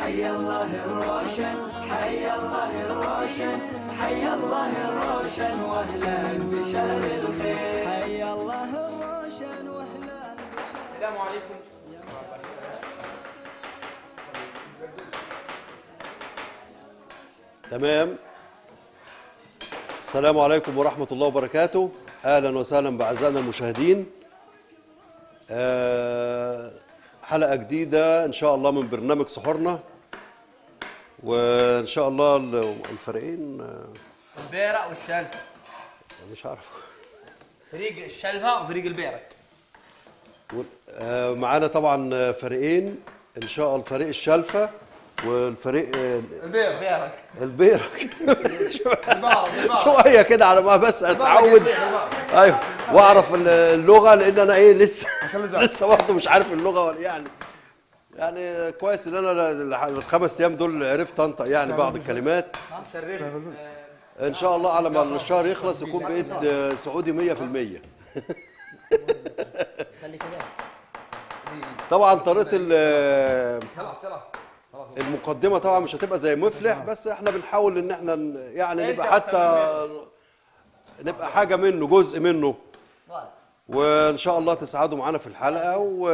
حي الله الروشن حي الله الروشن حي الله الروشن واهلا بشهر الخير حي الله الروشن واهلا السلام عليكم تمام السلام عليكم ورحمة الله وبركاته أهلا وسهلا بأعزائنا المشاهدين آه، حلقة جديدة إن شاء الله من برنامج سحورنا وإن شاء الله ال- الفريقين آه، البيرة والشلفة مش عارف فريق الشلفة وفريق البيرة و- آه، معانا طبعا فريقين إن شاء الله الفريق الشلفة والفريق آه، البيرة البيرك شويه كده على ما بس اتعود ايوه واعرف اللغه لان انا ايه لسه لسه برضه مش عارف اللغه ولا يعني يعني كويس ان انا ال- الخمس ايام دول عرفت انطق يعني بعض الكلمات مشرف ان شاء الله على ما الشهر يخلص يكون بقيت آه، سعودي 100% طبعا طريقه ال- المقدمه طبعا مش هتبقى زي مفلح بس احنا بنحاول ان احنا ن- يعني نبقى حتى نبقى حاجه منه جزء منه وان شاء الله تسعدوا معانا في الحلقه و